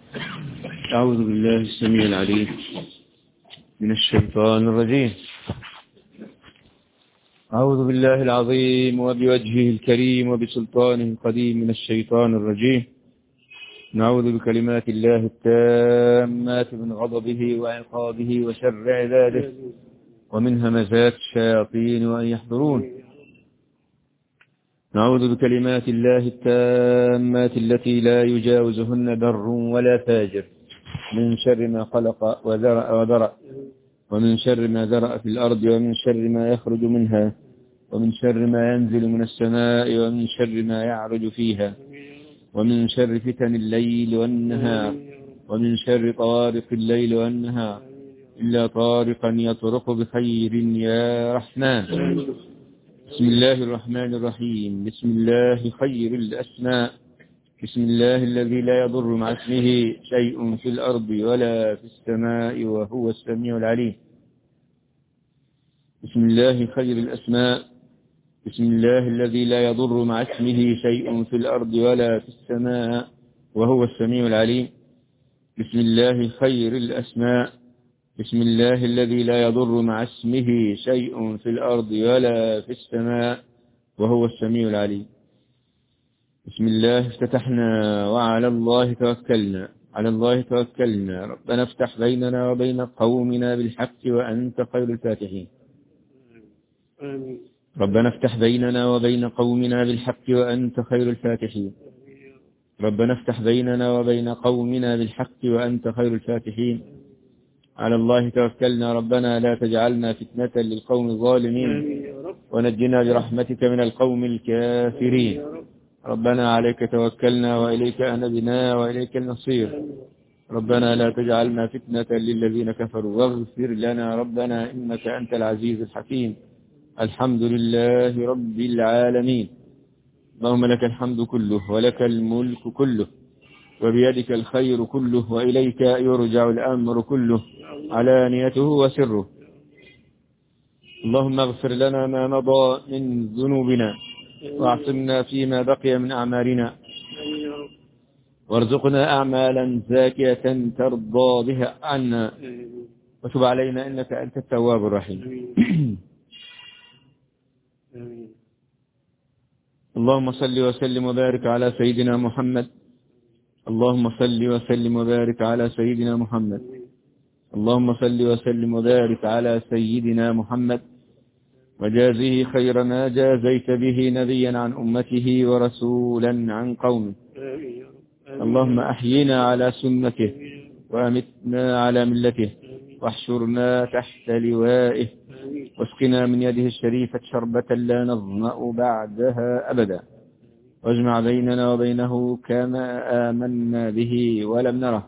أعوذ بالله السميع العليم من الشيطان الرجيم أعوذ بالله العظيم وبوجهه الكريم وبسلطانه القديم من الشيطان الرجيم نعوذ بكلمات الله التامات من غضبه وعقابه وشر عباده ومن همزات الشياطين وأن يحضرون نعوذ بكلمات الله التامات التي لا يجاوزهن بر ولا فاجر من شر ما خلق وذرأ وذرأ ومن شر ما ذرأ في الأرض ومن شر ما يخرج منها ومن شر ما ينزل من السماء ومن شر ما يعرج فيها ومن شر فتن الليل والنهار ومن شر طوارق الليل والنهار إلا طارقا يطرق بخير يا رحمن بسم الله الرحمن الرحيم بسم الله خير الأسماء بسم الله الذي لا يضر مع اسمه شيء في الأرض ولا في السماء وهو السميع العليم بسم الله خير الأسماء بسم الله الذي لا يضر مع اسمه شيء في الأرض ولا في السماء وهو السميع العليم بسم الله خير الأسماء بسم الله الذي لا يضر مع اسمه شيء في الأرض ولا في السماء وهو السميع العليم بسم الله افتتحنا وعلى الله توكلنا على الله توكلنا ربنا افتح بيننا وبين قومنا بالحق وأنت خير الفاتحين آمين ربنا افتح بيننا وبين قومنا بالحق وأنت خير الفاتحين ربنا افتح بيننا وبين قومنا بالحق وأنت خير الفاتحين على الله توكلنا ربنا لا تجعلنا فتنة للقوم الظالمين آمين يا رب ونجنا برحمتك من القوم الكافرين يا رب ربنا عليك توكلنا وإليك أنبنا وإليك المصير ربنا لا تجعلنا فتنة للذين كفروا واغفر لنا ربنا إنك أنت العزيز الحكيم الحمد لله رب العالمين اللهم لك الحمد كله ولك الملك كله وبيدك الخير كله وإليك يرجع الأمر كله علانيته وسره اللهم اغفر لنا ما مضى من ذنوبنا واعصمنا فيما بقي من أعمالنا آمين يا رب وارزقنا أعمالا زاكية ترضى بها عنا آمين وتب علينا إنك أنت التواب الرحيم آمين آمين اللهم صل وسلم وبارك على سيدنا محمد اللهم صل وسلم وبارك على سيدنا محمد اللهم صل وسلم وبارك على سيدنا محمد وجازه خير ما جازيت به نبيا عن أمته ورسولا عن قومه آمين يا رب آمين اللهم أحينا على سنته وأمتنا على ملته واحشرنا تحت لوائه آمين واسقنا من يده الشريفة شربة لا نظمأ بعدها أبدا واجمع بيننا وبينه كما آمنا به ولم نره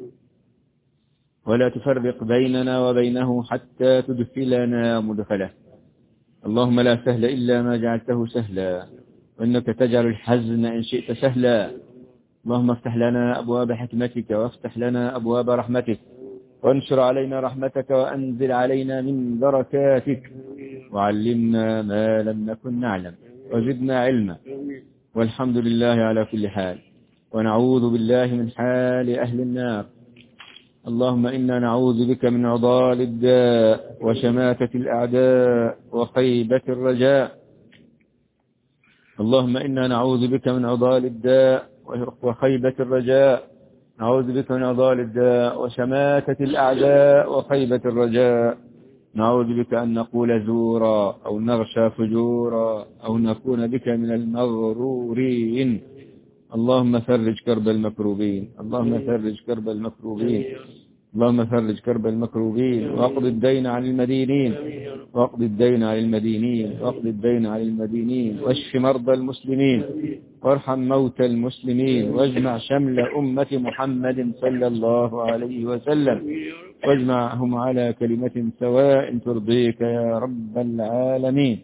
ولا تفرق بيننا وبينه حتى تدخلنا مدخله اللهم لا سهل إلا ما جعلته سهلا وإنك تجعل الحزن إن شئت سهلا اللهم افتح لنا أبواب حكمتك وافتح لنا أبواب رحمتك وانشر علينا رحمتك وأنزل علينا من بركاتك وعلمنا ما لم نكن نعلم وزدنا علما آمين والحمد لله على كل حال ونعوذ بالله من حال أهل النار اللهم إنا نعوذ بك من عضال الداء وشماتة الأعداء وخيبة الرجاء اللهم إنا نعوذ بك من عضال الداء وخيبة الرجاء نعوذ بك من عضال الداء وشماتة الأعداء وخيبة الرجاء نعوذ بك أن نقول زورا أو نغشى فجورا أو نكون بك من المغرورين اللهم فرج كرب المكروبين اللهم فرج كرب المكروبين اللهم فرج كرب المكروبين واقض الدين عن المدينين واقض الدين عن المدينين واقض الدين عن المدينين واشف مرضى المسلمين وارحم موتى المسلمين واجمع شمل أمة محمد صلى الله عليه وسلم واجمعهم على كلمة سواء ترضيك يا رب العالمين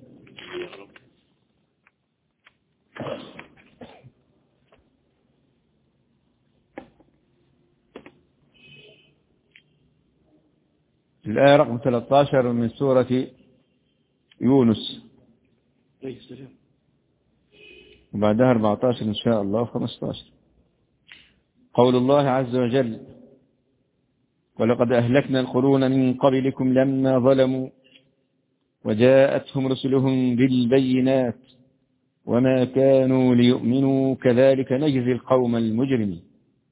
الآية رقم 13 من سورة يونس عليه السلام وبعدها 14 إن شاء الله 15 قول الله عز وجل ولقد أهلكنا القرون من قبلكم لما ظلموا وجاءتهم رسلهم بالبينات وما كانوا ليؤمنوا كذلك نجزي القوم المجرمين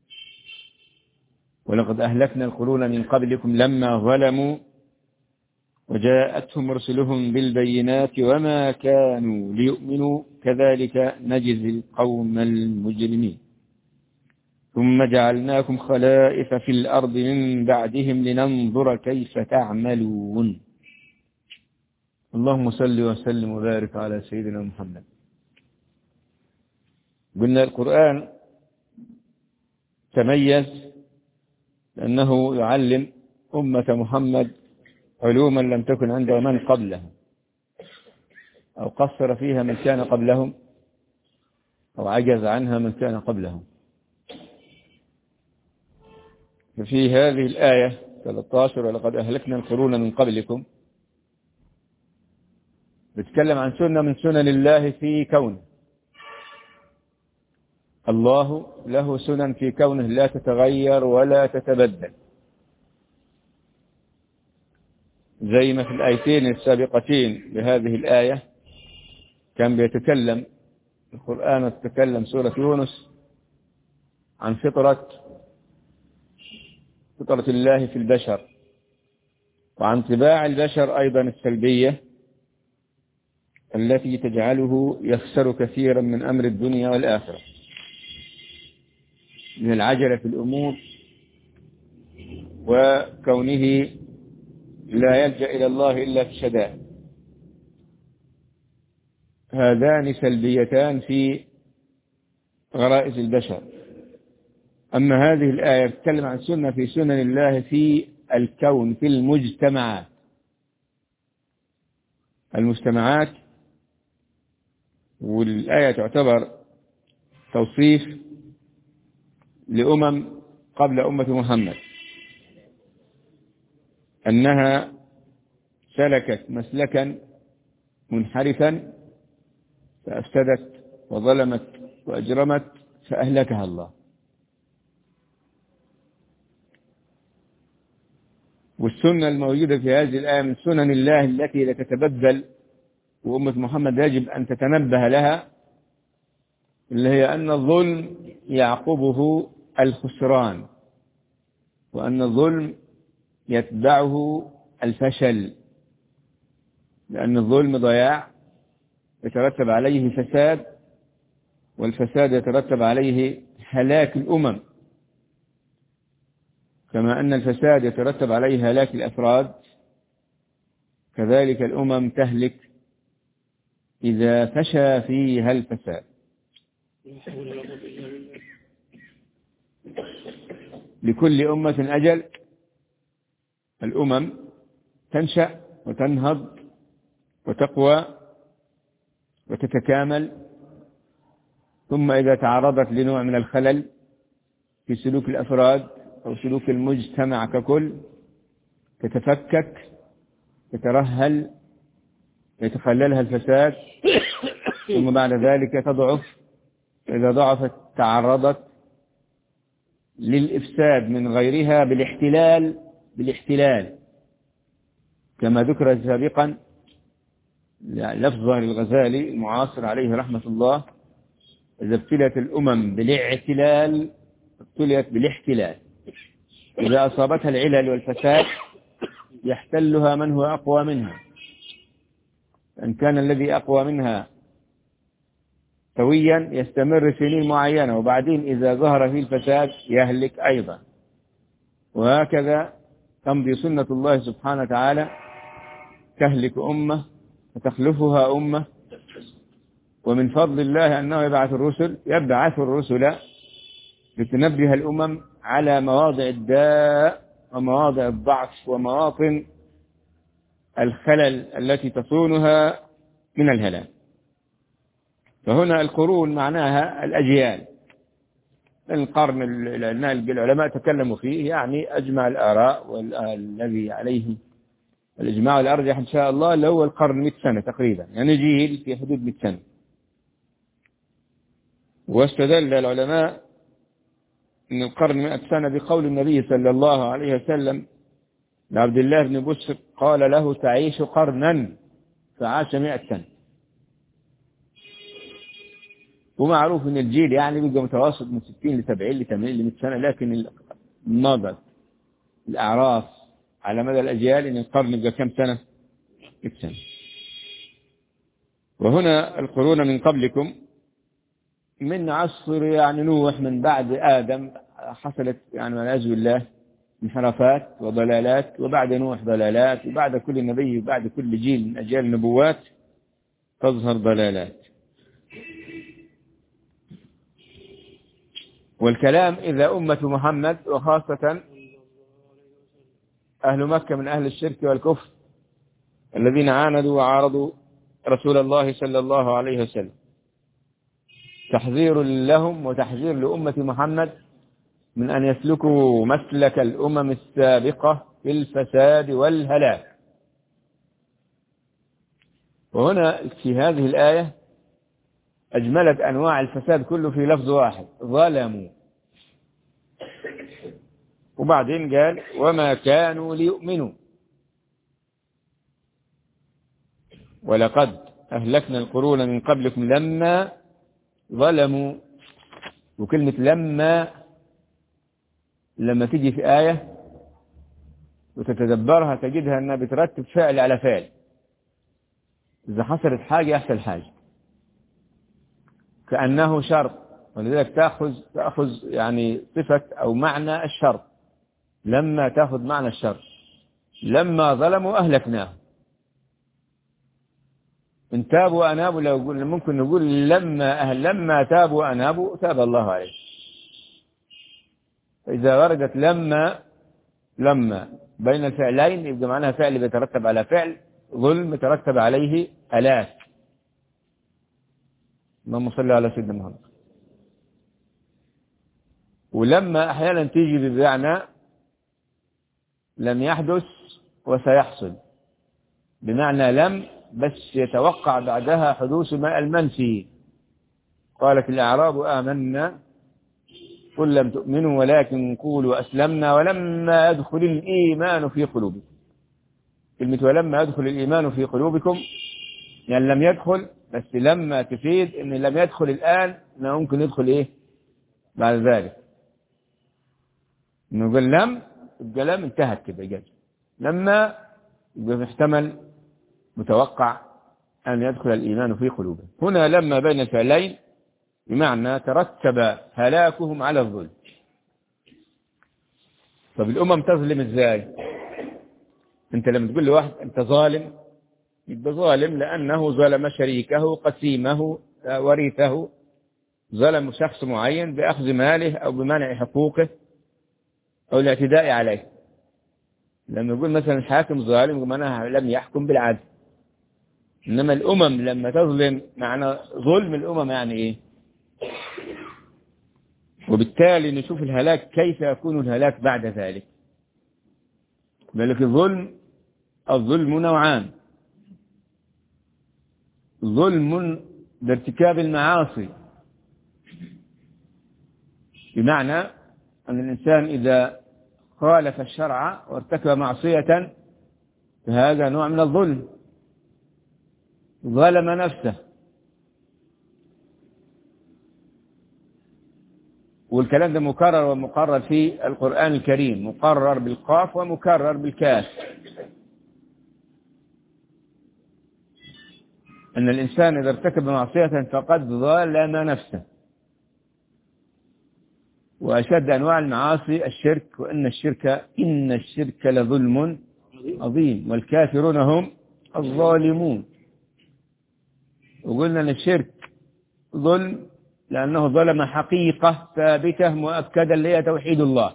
ولقد أهلكنا القرون من قبلكم لما ظلموا وجاءتهم رسلهم بالبينات وما كانوا ليؤمنوا كذلك نجزي القوم المجرمين ثم جعلناكم خلائف في الأرض من بعدهم لننظر كيف تعملون اللهم صل وسلم وبارك على سيدنا محمد قلنا القرآن تميز لأنه يعلم أمة محمد علوما لم تكن عند من قبلها أو قصر فيها من كان قبلهم أو عجز عنها من كان قبلهم ففي هذه الآية 13 ولقد أهلكنا القرون من قبلكم بتكلم عن سنة من سنن الله في كونه الله له سنن في كونه لا تتغير ولا تتبدل زي ما في الآيتين السابقتين لهذه الآية كان بيتكلم القرآن تتكلم سورة يونس عن فطرة فطرة الله في البشر وعن طباع البشر أيضا السلبية التي تجعله يخسر كثيرا من أمر الدنيا والآخرة من العجلة في الأمور وكونه لا يلجأ إلى الله إلا في الشدائد هذان سلبيتان في غرائز البشر أما هذه الآية تتكلم عن سنة في سنن الله في الكون في المجتمعات المجتمعات والآية تعتبر توصيف لأمم قبل أمة محمد أنها سلكت مسلكا منحرفا فأفسدت وظلمت وأجرمت فأهلكها الله والسنة الموجودة في هذه الآية من سنن الله التي لا تتبدل وأمة محمد يجب أن تتنبه لها اللي هي أن الظلم يعقبه الخسران وأن الظلم يتبعه الفشل لأن الظلم ضياع يترتب عليه فساد والفساد يترتب عليه هلاك الأمم كما أن الفساد يترتب عليه هلاك الأفراد كذلك الأمم تهلك إذا فشى فيها الفساد لكل أمة أجل الأمم تنشأ وتنهض وتقوى وتتكامل ثم إذا تعرضت لنوع من الخلل في سلوك الأفراد أو سلوك المجتمع ككل تتفكك تترهل يتخللها الفساد ثم بعد ذلك تضعف إذا ضعفت تعرضت للإفساد من غيرها بالاحتلال بالاحتلال كما ذكر سابقا لفظا للغزالي المعاصر عليه رحمة الله إذا ابتلت الأمم بالاعتلال ابتليت بالاحتلال إذا أصابتها العلل والفساد يحتلها من هو أقوى منها إن كان الذي أقوى منها سويا يستمر سنين معينة وبعدين إذا ظهر فيه الفساد يهلك أيضا وهكذا تمضي سنة الله سبحانه وتعالى تهلك أمة وتخلفها أمة ومن فضل الله أنه يبعث الرسل يبعث الرسل لتنبه الأمم على مواضع الداء ومواضع الضعف ومواطن الخلل التي تصونها من الهلاك فهنا القرون معناها الأجيال القرن العلماء تكلموا فيه يعني أجمع الآراء والذي عليه الإجماع الأرجح إن شاء الله اللي هو القرن 100 سنة تقريبا يعني جيل في حدود 100 سنة واستدل العلماء من القرن مئة سنة بقول النبي صلى الله عليه وسلم لعبد الله بن بسر قال له تعيش قرنا فعاش مئة سنة ومعروف ان الجيل يعني بيبقى متوسط من 60 ل 70 ل 80 ل 100 سنة لكن النظر الأعراف على مدى الأجيال ان القرن يبقى كم سنة 100 سنة وهنا القرون من قبلكم من عصر يعني نوح من بعد آدم حصلت يعني والعياذ بالله انحرافات وضلالات وبعد نوح ضلالات وبعد كل نبي وبعد كل جيل من أجيال النبوات تظهر ضلالات والكلام إذا أمة محمد وخاصة أهل مكة من أهل الشرك والكفر الذين عاندوا وعارضوا رسول الله صلى الله عليه وسلم تحذير لهم وتحذير لأمة محمد من أن يسلكوا مسلك الأمم السابقة في الفساد والهلاك وهنا في هذه الآية أجملت أنواع الفساد كله في لفظ واحد ظلموا وبعدين قال وما كانوا ليؤمنوا ولقد أهلكنا القرون من قبلكم لما ظلموا وكلمة لما لما تيجي في آية وتتدبرها تجدها أنها بترتب فعل على فعل إذا حصلت حاجة يحصل حاجة كأنه شرط ولذلك تأخذ تأخذ يعني صفة أو معنى الشرط لما تأخذ معنى الشرط لما ظلموا أهلكناهم إن تابوا وأنابوا لو قلنا ممكن نقول لما أهل لما تابوا وأنابوا تاب الله عليه فإذا وردت لما لما بين الفعلين يبقى معناها فعل بيترتب على فعل ظلم يترتب عليه هلاك اللهم صل على سيدنا محمد ولما أحيانا تيجي بمعنى لم يحدث وسيحصل بمعنى لم بس يتوقع بعدها حدوث ما المنفي قالت الأعراب آمنا قل لم تؤمنوا ولكن قولوا أسلمنا ولما يدخل الإيمان في قلوبكم كلمة ولما يدخل الإيمان في قلوبكم يعني لم يدخل بس لما تفيد ان لم يدخل الآن انه ممكن يدخل ايه بعد ذلك انه قال لم يبقى لم انتهت كده جد لما يبقى محتمل متوقع أن يدخل الإيمان في قلوبهم هنا لما بين الفعلين بمعنى ترتب هلاكهم على الظلم طب الأمم تظلم ازاي انت لما تقول لواحد انت ظالم يبقى ظالم لأنه ظلم شريكه قسيمه وريثه ظلم شخص معين بأخذ ماله أو بمنع حقوقه أو الاعتداء عليه لما يقول مثلا الحاكم ظالم يقول معناها لم يحكم بالعدل إنما الأمم لما تظلم معنى ظلم الأمم يعني إيه وبالتالي نشوف الهلاك كيف يكون الهلاك بعد ذلك ذلك الظلم الظلم نوعان ظلم بارتكاب المعاصي بمعنى أن الإنسان إذا خالف الشرع وارتكب معصية فهذا نوع من الظلم ظلم نفسه والكلام ده مكرر ومقرر في القرآن الكريم مقرر بالقاف ومكرر بالكاف أن الإنسان إذا ارتكب معصية فقد ظلم نفسه وأشد أنواع المعاصي الشرك وإن الشرك إن الشرك لظلم عظيم والكافرون هم الظالمون وقلنا أن الشرك ظلم لأنه ظلم حقيقة ثابتة مؤكدة اللي هي توحيد الله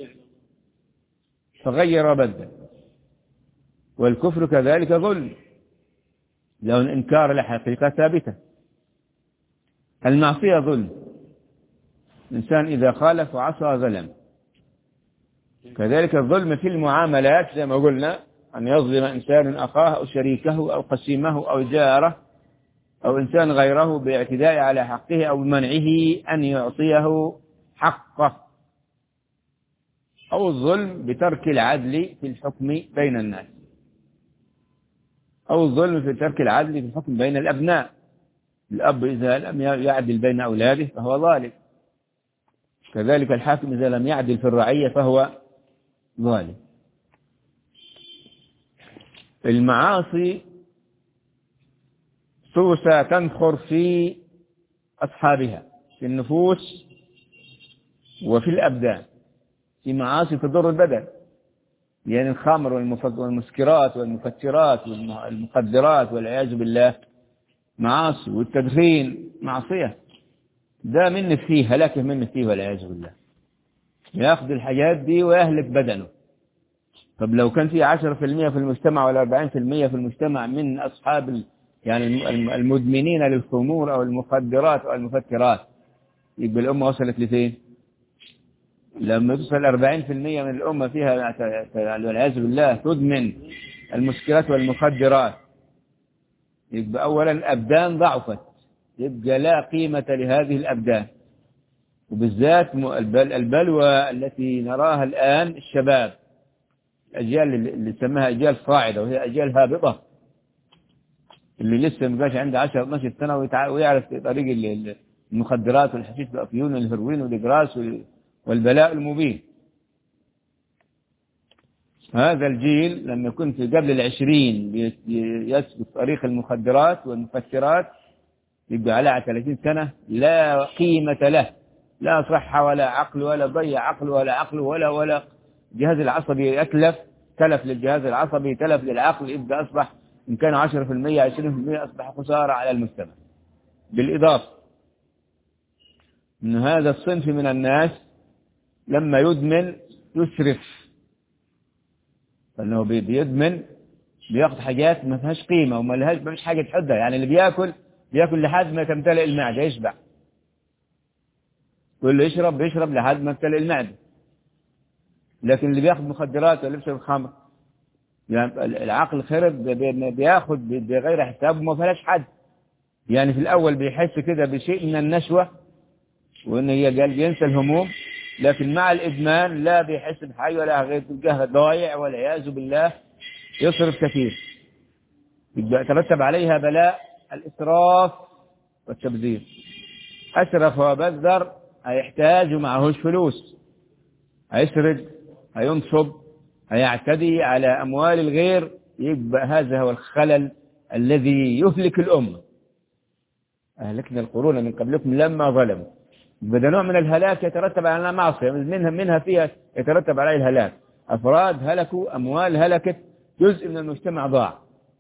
فغير وبدل والكفر كذلك ظلم له الإنكار لحقيقة ثابتة المعصية ظلم الإنسان إذا خالف وعصى ظلم كذلك الظلم في المعاملات زي ما قلنا أن يظلم إنسان أخاه أو شريكه أو قسيمه أو جاره أو إنسان غيره باعتداء على حقه أو بمنعه أن يعطيه حقه أو الظلم بترك العدل في الحكم بين الناس أو الظلم في ترك العدل في الحكم بين الأبناء الأب إذا لم يعدل بين أولاده فهو ظالم كذلك الحاكم إذا لم يعدل في الرعية فهو ظالم المعاصي سوسة تنخر في أصحابها في النفوس وفي الأبدان في معاصي تضر البدن يعني الخمر والمسكرات والمفترات والمخدرات والعياذ بالله معاصي والتدخين معصية ده من فيه هلاكه من فيه والعياذ بالله ياخذ الحاجات دي ويهلك بدنه طب لو كان في 10% في المجتمع ولا 40% في المجتمع من أصحاب ال... يعني المدمنين للخمور أو المخدرات أو المفترات يبقى الأمة وصلت لفين؟ لما توصل 40% من الأمة فيها والعياذ بالله تدمن المسكرات والمخدرات يبقى أولا الأبدان ضعفت يبقى لا قيمة لهذه الأبدان وبالذات البلوى التي نراها الآن الشباب الأجيال اللي سماها أجيال صاعدة وهي أجيال هابطة اللي لسه ما بقاش عنده 10 12 سنة ويعرف طريق المخدرات والحشيش والأفيون والهيروين والإجراس والبلاء المبين هذا الجيل لما يكون في قبل العشرين يسلك طريق المخدرات والمفكرات يبقى على 30 سنة لا قيمة له لا صحة ولا عقل ولا ضيع عقل ولا عقل ولا ولا الجهاز العصبي يتلف تلف للجهاز العصبي تلف للعقل يبقى أصبح إن كان 10% 20% أصبح خسارة على المجتمع بالإضافة أن هذا الصنف من الناس لما يدمن يسرف فانه بيدمن بياخد حاجات ما فيهاش قيمه وما لهاش ما فيش حاجه تحدها يعني اللي بياكل بياكل لحد ما تمتلئ المعده يشبع واللي يشرب بيشرب لحد ما تمتلئ المعده لكن اللي بياخد مخدرات ولا بيشرب خمر يعني العقل خرب بياخد بغير حساب وما فيهاش حد يعني في الاول بيحس كده بشيء من النشوه وانه هي قال بينسى الهموم لكن مع الإدمان لا بيحس بحاجة ولا غير تلقاه ضايع والعياذ بالله يصرف كثير يبقى يترتب عليها بلاء الإسراف والتبذير أسرف وبذر هيحتاج ومعهوش فلوس هيسرد هينصب هيعتدي على أموال الغير يبقى هذا هو الخلل الذي يهلك الأمة أهلكنا القرون من قبلكم لما ظلموا بدا نوع من الهلاك يترتب على معصية منها منها فيها يترتب عليه الهلاك أفراد هلكوا أموال هلكت جزء من المجتمع ضاع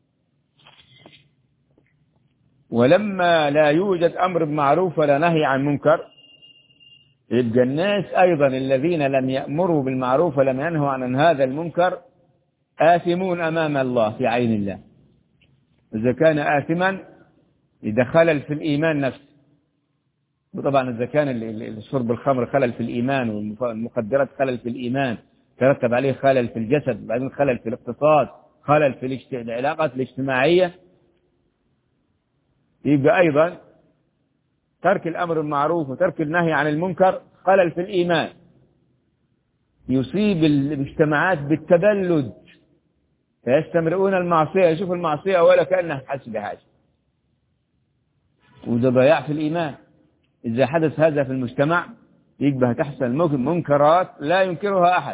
ولما لا يوجد أمر بمعروف ولا نهي عن منكر يبقى الناس أيضا الذين لم يأمروا بالمعروف ولم ينهوا عن هذا المنكر آثمون أمام الله في عين الله إذا كان آثما إذا خلل في الإيمان نفسه وطبعا إذا كان شرب الخمر خلل في الإيمان والمخدرات خلل في الإيمان ترتب عليه خلل في الجسد بعدين خلل في الاقتصاد خلل في العلاقات الاجتماعية يبقى أيضا ترك الأمر بالمعروف وترك النهي عن المنكر خلل في الإيمان يصيب المجتمعات بالتبلد فيستمرؤون المعصية يشوف المعصية ولا كأنها حس بحاجة وده ضياع في الإيمان إذا حدث هذا في المجتمع يبقى تحصل منكرات لا ينكرها أحد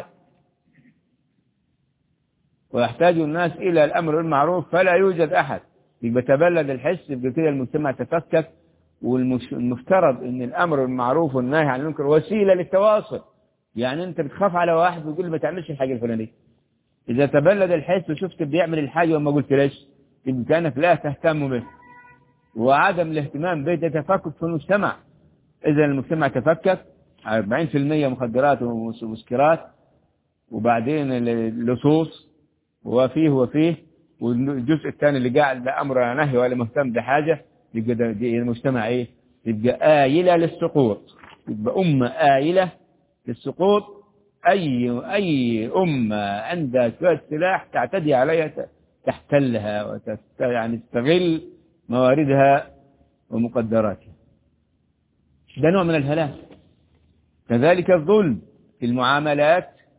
ويحتاج الناس إلى الأمر بالمعروف فلا يوجد أحد يبقى تبلد الحس يبقى كده المجتمع تفكك والمفترض ان الامر بالمعروف والنهي عن المنكر وسيله للتواصل يعني انت بتخاف على واحد وتقول ما تعملش الحاجه الفلانيه اذا تبلد الحس وشفت بيعمل الحاجه وما قلت ليش يبقى كانك لا تهتم به وعدم الاهتمام به ده تفكك في المجتمع اذا المجتمع تفكك 40% مخدرات ومسكرات وبعدين اللصوص وفيه وفيه والجزء الثاني اللي قاعد لا امر ولا نهي ولا مهتم بحاجه يبقى ده المجتمع ايه يبقى آيلة للسقوط يبقى أمة آيلة للسقوط أي أي أمة عندها شوية سلاح تعتدي عليها تحتلها وتست يعني تستغل مواردها ومقدراتها ده نوع من الهلاك كذلك الظلم في المعاملات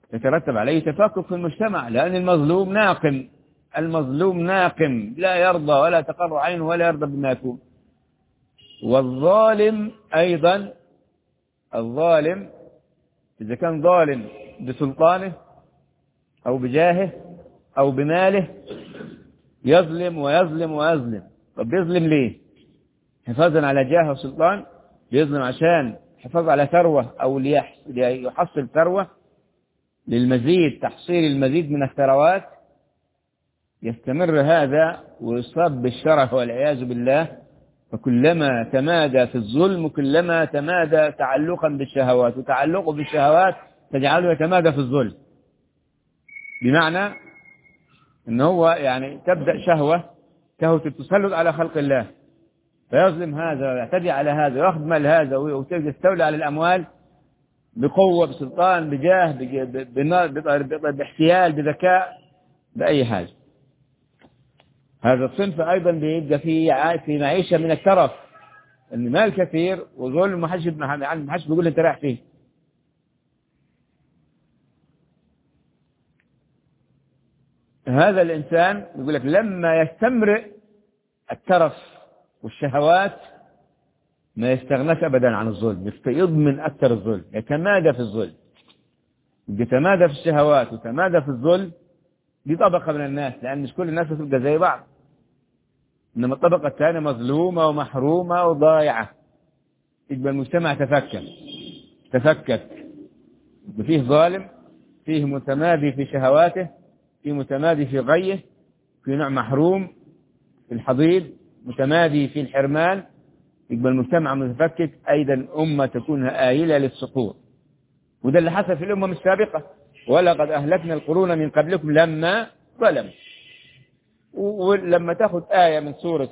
يترتب عليه تفكك في المجتمع لأن المظلوم ناقم المظلوم ناقم لا يرضى ولا تقر عينه ولا يرضى بما يكون والظالم أيضا الظالم إذا كان ظالم بسلطانه أو بجاهه أو بماله يظلم ويظلم ويظلم طب بيظلم ليه حفاظا على جاه وسلطان بيظلم عشان حفاظ على ثروة أو ليحصل ثروة للمزيد تحصيل المزيد من الثروات يستمر هذا ويصاب بالشرف والعياذ بالله فكلما تمادى في الظلم كلما تمادى تعلقا بالشهوات وتعلقه بالشهوات تجعله يتمادى في الظلم بمعنى ان هو يعني تبدأ شهوة شهوة التسلط على خلق الله فيظلم هذا ويعتدي على هذا ويأخذ مال هذا ويستولي على الأموال بقوة بسلطان بجاه باحتيال بذكاء بأي حاجة هذا الصنف أيضا بيبقى في في معيشة من الترف إن مال كثير وظلم ما حدش ما حدش بيقول أنت رايح فيه هذا الإنسان يقول لك لما يستمرئ الترف والشهوات ما يستغناش أبدا عن الظلم يضمن أكثر الظلم يتمادى في الظلم يتمادى في الشهوات وتمادى في الظلم دي طبقة من الناس لأن مش كل الناس تبقى زي بعض إنما الطبقة الثانية مظلومة ومحرومة وضايعة يبقى المجتمع تفكك تفكك فيه ظالم فيه متمادي في شهواته فيه متمادي في غيه في نوع محروم في الحضيض متمادي في الحرمان يبقى المجتمع متفكك أيضا أمة تكون آيلة للسقوط وده اللي حصل في الأمم السابقة ولقد أهلكنا القرون من قبلكم لما ظلموا ولما تاخذ آية من سورة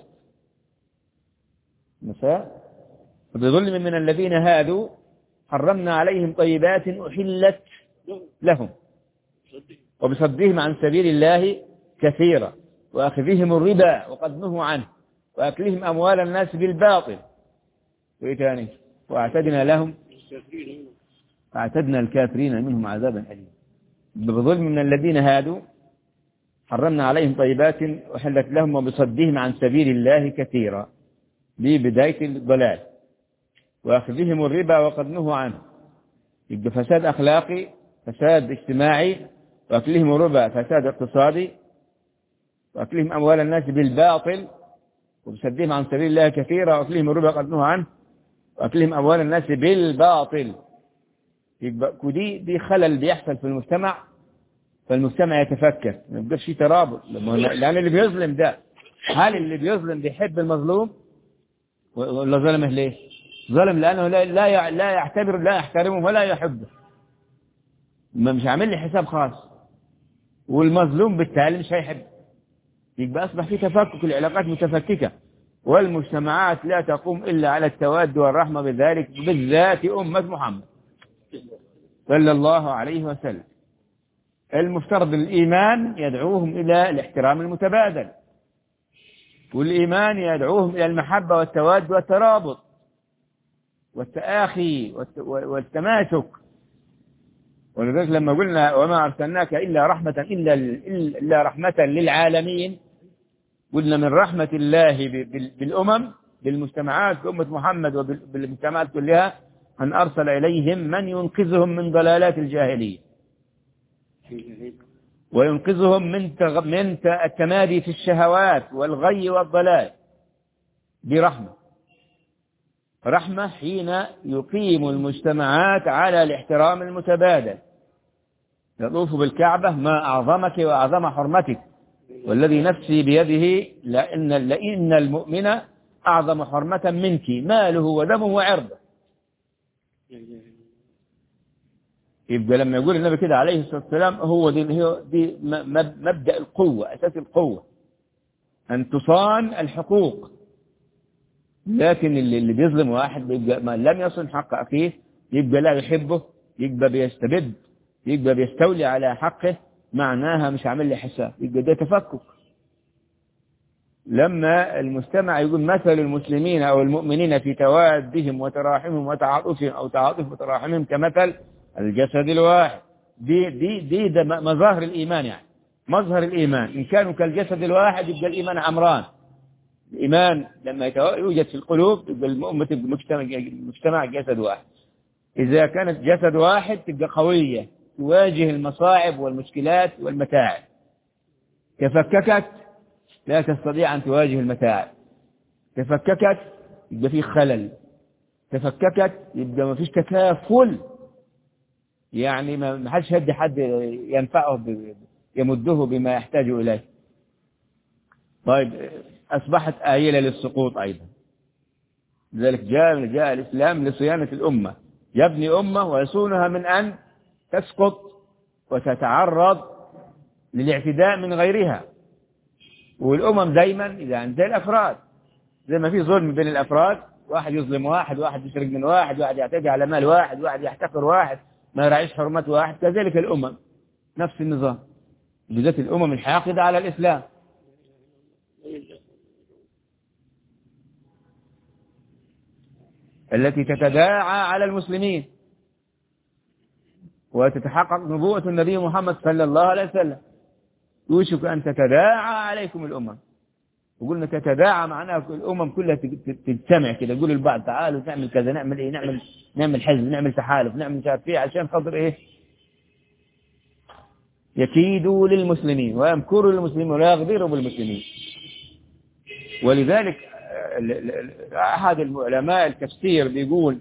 نساء بظلم من الذين هادوا حرمنا عليهم طيبات أحلت لهم وبصدهم عن سبيل الله كثيرا وأخذهم الربا وقد نهوا عنه وأكلهم أموال الناس بالباطل وإيه تاني وأعتدنا لهم أعتدنا الكافرين منهم عذابا أليما بظلم من الذين هادوا حرمنا عليهم طيبات وحلت لهم وبصدهم عن سبيل الله كثيرا دي بداية الضلال وأخذهم الربا وقد نهوا عنه يبقى فساد أخلاقي فساد اجتماعي وأكلهم الربا فساد اقتصادي وأكلهم أموال الناس بالباطل وبصدهم عن سبيل الله كثيرا وأكلهم الربا قد نهوا عنه وأكلهم أموال الناس بالباطل يبقى دي دي خلل بيحصل في المجتمع فالمجتمع يتفكر ما يبقاش في ترابط لأن اللي بيظلم ده هل اللي بيظلم بيحب المظلوم ولا ظلمه ليه ظلم لأنه لا لا لا يعتبر لا يحترمه ولا يحبه ما مش عامل لي حساب خاص والمظلوم بالتالي مش هيحب يبقى أصبح في تفكك العلاقات متفككة والمجتمعات لا تقوم إلا على التواد والرحمة بذلك بالذات أمة محمد صلى الله عليه وسلم المفترض الإيمان يدعوهم إلى الاحترام المتبادل والإيمان يدعوهم إلى المحبة والتواد والترابط والتآخي والتماسك ولذلك لما قلنا وما أرسلناك إلا رحمة إلا, إلا رحمة للعالمين قلنا من رحمة الله بالأمم بالمجتمعات بأمة محمد وبالمجتمعات كلها أن أرسل إليهم من ينقذهم من ضلالات الجاهلية وينقذهم من من التمادي في الشهوات والغي والضلال برحمة رحمة حين يقيم المجتمعات على الاحترام المتبادل يطوف بالكعبة ما أعظمك وأعظم حرمتك والذي نفسي بيده لأن, لأن المؤمن أعظم حرمة منك ماله ودمه وعرضه يبقى لما يقول النبي كده عليه الصلاة والسلام هو دي, هي دي مبدأ القوة أساس القوة أن تصان الحقوق لكن اللي, اللي بيظلم واحد بيبقى ما لم يصن حق أخيه يبقى لا يحبه يبقى بيستبد يبقى بيستولي على حقه معناها مش عامل لي حساب يبقى ده تفكك لما المجتمع يقول مثل المسلمين أو المؤمنين في توادهم وتراحمهم وتعاطفهم أو تعاطف وتراحمهم كمثل الجسد الواحد دي دي دي ده م- مظاهر الإيمان يعني مظهر الإيمان إن كانوا كالجسد الواحد يبقى الإيمان عمران الإيمان لما يتو- يوجد في القلوب يبقى الأمة تبقى مجتمع مجتمع جسد واحد إذا كانت جسد واحد تبقى قوية تواجه المصاعب والمشكلات والمتاعب تفككت لا تستطيع أن تواجه المتاعب تفككت يبقى في خلل تفككت يبقى ما فيش تكافل يعني ما ما حدش يدي حد ينفعه ب- يمده بما يحتاج إليه طيب أصبحت آيلة للسقوط أيضا لذلك جاء جاء الإسلام لصيانة الأمة يبني أمة ويصونها من أن تسقط وتتعرض للاعتداء من غيرها والأمم دايما إذا زي الأفراد زي ما في ظلم بين الأفراد واحد يظلم واحد واحد يسرق من واحد واحد يعتدي على مال واحد واحد يحتقر واحد ما يراعيش حرمة واحد كذلك الأمم نفس النظام بالذات الأمم الحاقدة على الإسلام التي تتداعى على المسلمين وتتحقق نبوة النبي محمد صلى الله عليه وسلم يوشك أن تتداعى عليكم الأمم وقلنا تتداعى معناها الأمم كلها تج- تجتمع كده يقول البعض تعالوا نعمل كذا نعمل إيه نعمل نعمل حزب نعمل تحالف نعمل مش عارف إيه عشان خاطر إيه يكيدوا للمسلمين ويمكروا للمسلمين ولا يغدروا بالمسلمين ولذلك ال- ال- ال- أحد العلماء التفسير بيقول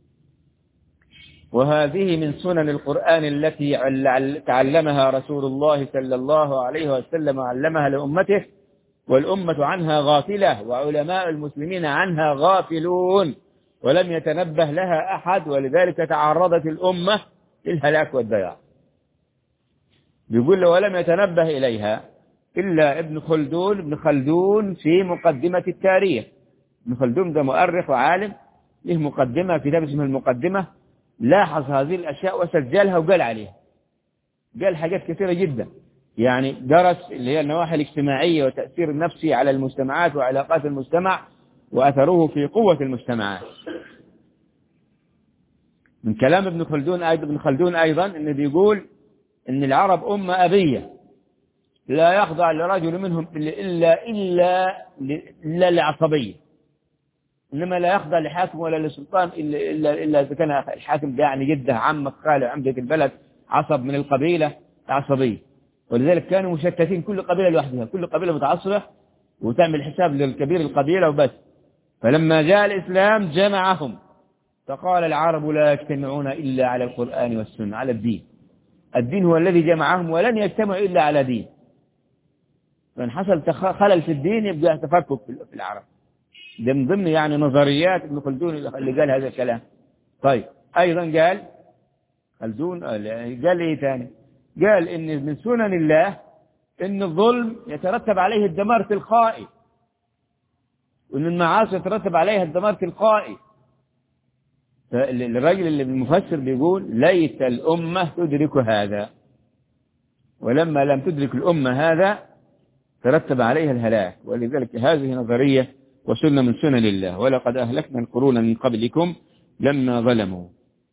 وهذه من سنن القرآن التي عل- عل- تعلمها رسول الله صلى الله عليه وسلم وعلمها لأمته والأمة عنها غافلة وعلماء المسلمين عنها غافلون ولم يتنبه لها أحد ولذلك تعرضت الأمة للهلاك والضياع بيقول له ولم يتنبه إليها إلا ابن خلدون ابن خلدون في مقدمة التاريخ ابن خلدون ده مؤرخ وعالم له مقدمة كتاب اسمه المقدمة لاحظ هذه الأشياء وسجلها وقال عليها قال حاجات كثيرة جدا يعني درس اللي هي النواحي الاجتماعية والتأثير النفسي على المجتمعات وعلاقات المجتمع وأثره في قوة المجتمعات من كلام ابن خلدون أيضا ابن خلدون أيضا إنه بيقول إن العرب أمة أبية لا يخضع لرجل منهم إلا إلا إلا لعصبية إنما لا يخضع لحاكم ولا لسلطان إلا إلا إلا إذا كان الحاكم ده يعني جده عمك خاله عمدة البلد عصب من القبيلة عصبية ولذلك كانوا مشتتين كل قبيلة لوحدها كل قبيلة متعصبة وتعمل حساب للكبير القبيلة وبس فلما جاء الإسلام جمعهم فقال العرب لا يجتمعون إلا على القرآن والسنة على الدين الدين هو الذي جمعهم ولن يجتمعوا إلا على دين فإن حصل تخ- خلل في الدين يبقى تفكك في في العرب ده من ضمن يعني نظريات ابن خلدون اللي قال هذا الكلام طيب أيضا قال خلدون قال إيه تاني قال إن من سنن الله إن الظلم يترتب عليه الدمار تلقائي وإن المعاصي يترتب عليها الدمار تلقائي فالراجل اللي المفسر بيقول ليت الأمة تدرك هذا ولما لم تدرك الأمة هذا ترتب عليها الهلاك ولذلك هذه نظرية وسنة من سنن الله ولقد أهلكنا القرون من قبلكم لما ظلموا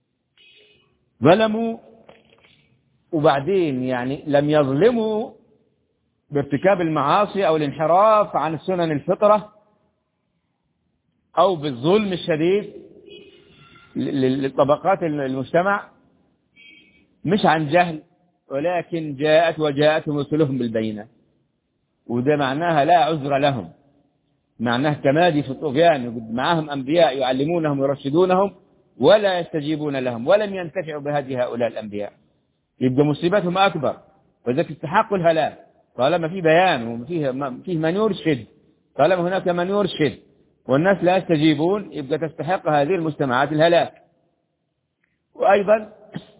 ظلموا وبعدين يعني لم يظلموا بارتكاب المعاصي أو الانحراف عن سنن الفطرة أو بالظلم الشديد لطبقات المجتمع مش عن جهل ولكن جاءت وجاءتهم رسلهم بالبينات وده معناها لا عذر لهم معناه تمادي في الطغيان معهم أنبياء يعلمونهم ويرشدونهم ولا يستجيبون لهم ولم ينتفعوا بهدي هؤلاء الأنبياء يبقى مصيبتهم أكبر وذلك استحقوا الهلاك طالما في بيان وفيه فيه من يرشد طالما هناك من يرشد والناس لا يستجيبون يبقى تستحق هذه المجتمعات الهلاك وأيضا